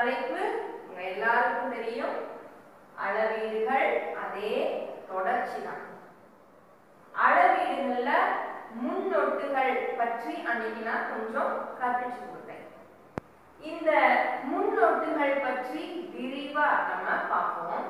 தலைப்பு உங்க எல்லாருக்கும் தெரியும் அளவீடுகள் அதே தொடர்ச்சி தான் அளவீடுகள்ல முன்னொட்டுகள் பற்றி அன்னைக்கு நான் கொஞ்சம் கற்பிச்சு கொடுத்தேன் இந்த முன்னொட்டுகள் பற்றி விரிவா நம்ம பார்ப்போம்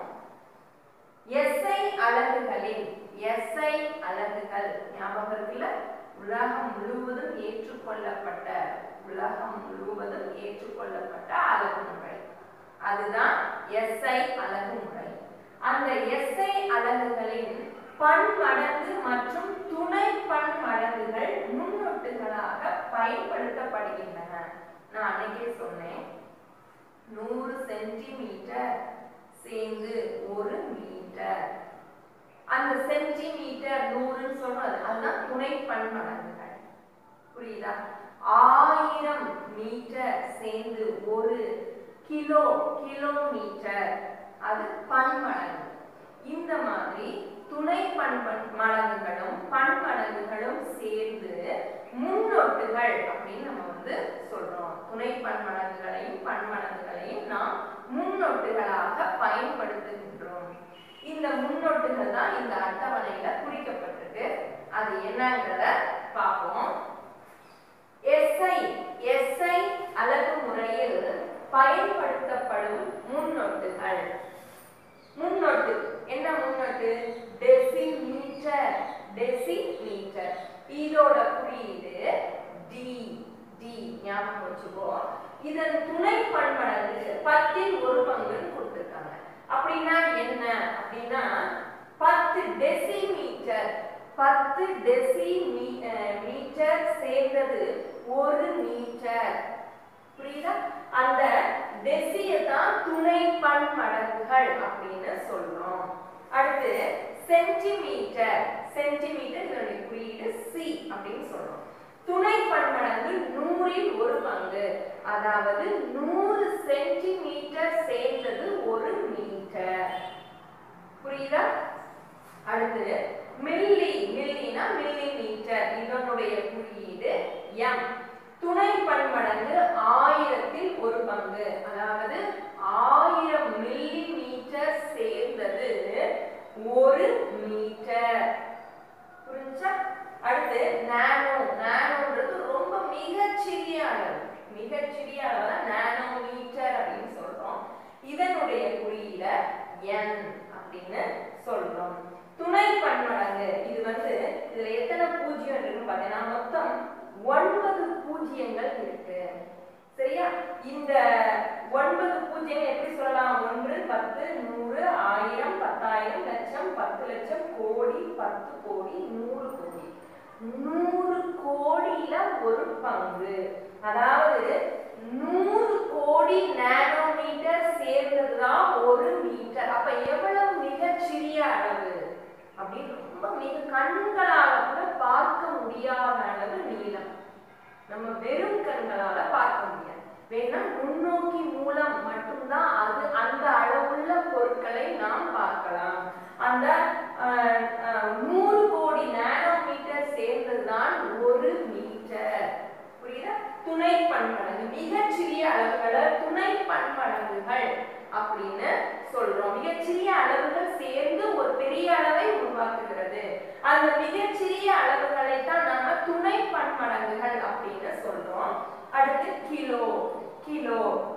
எஸ்ஐ அலகுகளின் எஸ்ஐ அலகுகள் ஞாபகம் இருக்குல்ல உலகம் முழுவதும் ஏற்றுக்கொள்ளப்பட்ட உலகம் முழுவதும் ஏற்றுக்கொள்ளப்பட்ட அலகு முறை அதுதான் எஸ்ஐ அலகு முறை அந்த எஸ்ஐ அலகுகளின் பன்மடங்கு மற்றும் துணை பன்மடங்குகள் முன்னொட்டுகளாக பயன்படுத்தப்படுகின்றன நான் அன்னைக்கே சொன்னேன் நூறு சென்டிமீட்டர் சேர்ந்து ஒரு மீட்டர் அந்த சென்டிமீட்டர் நூறுன்னு சொல்றது அதுதான் துணை பன்மடங்குகள் புரியுதா ஆயிரம் மீட்டர் சேர்ந்து ஒரு கிலோ கிலோமீட்டர் அது பன்மடங்கு இந்த மாதிரி துணை பன்மன் மடங்குகளும் பன்மடங்குகளும் சேர்ந்து முன்னொட்டுகள் அப்படின்னு நம்ம வந்து சொல்றோம் துணை பன்மடங்குகளையும் பன்மடங்குகளையும் நாம் முன்னொட்டுகளாக பயன்படுத்துகின்றோம் இந்த முன்னொட்டுகள் தான் இந்த அட்டவணையில குறிக்கப்பட்டிருக்கு அது என்னங்கிறத பார்ப்போம் எஸ்ஐ எஸ்ஐ அலகு முறையில் பயன்படுத்தப்படும் முன்னொட்டுகள் முன்னொட்டு என்ன முன்னொட்டு டெசிமீட்டர் டெசிமீட்டர் இதோட குறியீடு டி டி ஞாபகம் வச்சுக்கோ இதன் துணை பன்மடங்கு பத்தில் ஒரு பங்குன்னு கொடுத்துருக்காங்க அப்படின்னா என்ன அப்படின்னா பத்து டெசிமீட்டர் பத்து டெசி மீட்டர் சேர்ந்தது ஒரு மீட்டர் புரியுதா அந்த டெசியை தான் துணை பன்மடங்குகள் அப்படின்னு சொல்றோம் அடுத்து சென்டிமீட்டர் சென்டிமீட்டர் இதனுடைய குறியீடு சி அப்படின்னு சொல்றோம் துணை பன்மடங்கு நூறில் ஒரு பங்கு அதாவது நூறு சென்டிமீட்டர் சேர்ந்தது ஒரு மீட்டர் புரியுதா அடுத்து மில்லி மில்லினா மில்லி மீட்டர் இதனுடைய குறியீடு எம் துணை பன்மடங்கு ஆயிரத்தில் ஒரு பங்கு அதாவது ஆயிரம் மில்லி மீட்டர் சேர்ந்தது ஒரு மீட்டர் புரிஞ்சா அடுத்து நானோ நானோன்றது ரொம்ப மிகச்சிறிய அளவு மிகச்சிறிய அளவு தான் நானோ மீட்டர் அப்படின்னு சொல்றோம் இதனுடைய குறியீட என் அப்படின்னு சொல்றோம் துணை பன்மடங்கு இது வந்து இதுல எத்தனை பூஜ்ஜியம் இருக்குன்னு பார்த்தீங்கன்னா மொத்தம் ஒன்பது பூஜ்ஜியங்கள் இருக்கு சரியா இந்த ஒன்பது பூஜ்ஜியம் எப்படி சொல்லலாம் ஒன்று பத்து நூறு ஆயிரம் பத்தாயிரம் லட்சம் பத்து லட்சம் கோடி பத்து கோடி நூறு கோடி நூறு கோடியில ஒரு பங்கு அதாவது நூறு கோடி நானோமீட்டர் சேர்ந்ததுதான் ஒரு மீட்டர் அப்ப எவ்வளவு மிகச்சிறிய அளவு அப்படின்னு ரொம்ப மிக கண்களால கூட பார்க்க முடியாத அளவு நீளம் நம்ம வெறும் கண்களால பார்க்க முடியாது வேணா முன்னோக்கி மூலம் மட்டும்தான் அது அந்த அளவுள்ள பொருட்களை நாம் பார்க்கலாம் அந்த அஹ், அஹ், நூறு கோடி நானோமீட்டர் சேர்ந்ததுதான் ஒரு மீட்டர் புரியுதா துணை பன்மடங்கு மிகச்சிறிய அளவுகளை துணை பன்மடங்குகள் அப்படின்னு சொல்றோம் மிகச்சிறிய அளவுகள் சேர்ந்து ஒரு பெரிய அளவை உருவாக்குகிறது அந்த மிகச்சிறிய அளவுகளை தான் நம்ம துணை பன்மடங்குகள் அப்படின்னு சொல்றோம் அடுத்து கிலோ கிலோ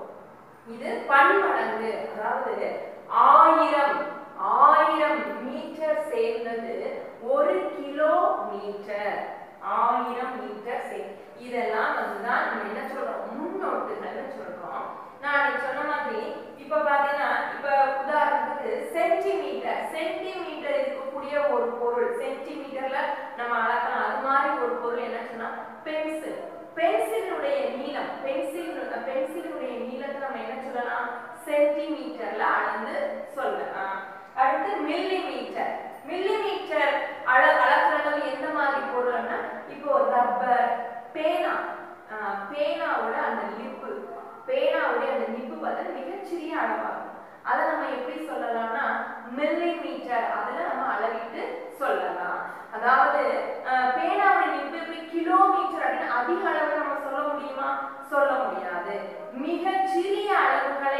இது பன்மடங்கு அதாவது ஆயிரம் ஆயிரம் மீட்டர் சேர்ந்தது ஒரு கிலோ மீட்டர் ஆயிரம் மீட்டர் சே இதெல்லாம் வந்துதான் நம்ம என்ன சொல்றோம் முன்னோட்டுகள்னு சொல்றோம் நான் அன்னைக்கு சொன்ன மாதிரி இப்ப பாத்தீங்கன்னா இப்ப உதாரணத்துக்கு சென்டிமீட்டர் சென்டிமீட்டர் இருக்கக்கூடிய ஒரு பொருள் சென்டிமீட்டர்ல நம்ம அளக்கலாம் அது மாதிரி ஒரு பொருள் என்ன சொன்னா பென்சில் பென்சிலுடைய நீளம் பென்சில் பென்சிலுடைய நீளத்தை நம்ம என்ன சொல்லலாம் சென்டிமீட்டர்ல அளந்து சொல்லலாம் அடுத்து மில்லி மீட்டர் மில்லி மீட்டர் அள அளக்கிறது எந்த மாதிரி பொருள்னா இப்போ ரப்பர் பேனா ஆஹ் பேனாவோட அந்த லிப்பு பேனாவுடைய அந்த நிப்பு பார்த்தா மிகச்சிறிய அளவாகும் அதை நம்ம எப்படி சொல்லலாம்னா மில்லி மீட்டர் அதுல நம்ம அளவிட்டு சொல்லலாம் அதாவது அஹ், பேனாவுடைய நிப்பு எப்படி கிலோமீட்டர் அப்படின்னு அதிக அளவு நம்ம சொல்ல முடியுமா சொல்ல முடியாது மிக சிறிய அளவுகளை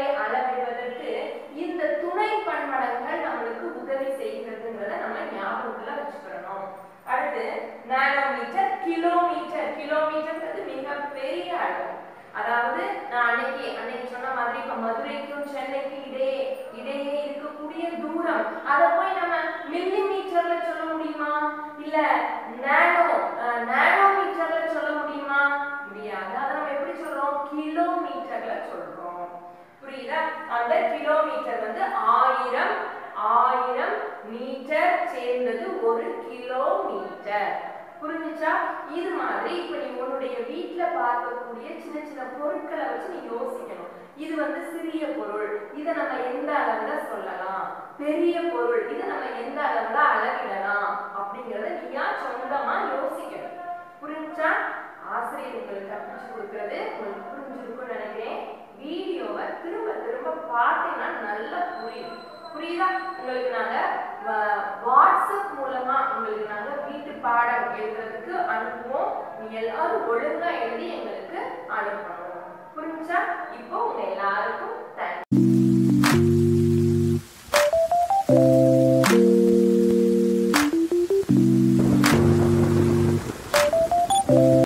மதுரைக்கும் சென்னைக்கும் இடையே இடையே இருக்கக்கூடிய தூரம் அதை போய் நம்ம மில்லி மீட்டர்ல சொல்ல முடியுமா இல்ல நானோ நானோ மீட்டர்ல சொல்ல முடியுமா முடியாது அதை நம்ம எப்படி சொல்றோம் கிலோமீட்டர்ல சொல்றோம் புரியுதா அந்த கிலோமீட்டர் வந்து ஆயிரம் ஆயிரம் மீட்டர் சேர்ந்தது ஒரு கிலோமீட்டர் புரிஞ்சுச்சா இது மாதிரி இப்ப நீ உன்னுடைய வீட்ல பார்க்கக்கூடிய சின்ன சின்ன பொருட்களை வச்சு நீ யோசிக்கணும் இது வந்து சிறிய பொருள் இதை நம்ம எந்த அளவுல சொல்லலாம் பெரிய பொருள் இதை நம்ம எந்த அளவுல அளவிடலாம் அப்படிங்கறத நீயா சொந்தமா யோசிக்கணும் புரிஞ்சா ஆசிரியர் உங்களுக்கு கற்பிச்சு கொடுக்கறது உங்களுக்கு புரிஞ்சிருக்கும்னு நினைக்கிறேன் வீடியோவை திரும்ப திரும்ப பார்த்தீங்கன்னா நல்லா புரியும் புரியுதா உங்களுக்கு நாங்க வ- வாட்ஸ்அப் மூலமா உங்களுக்கு நாங்க வீட்டு பாடம் எழுதுறதுக்கு அனுப்புவோம் நீ எல்லாரும் ஒழுங்கா எழுதி எங்களுக்கு அனுப்பணும் புரிஞ்சா இப்போ உங்க எல்லாரும்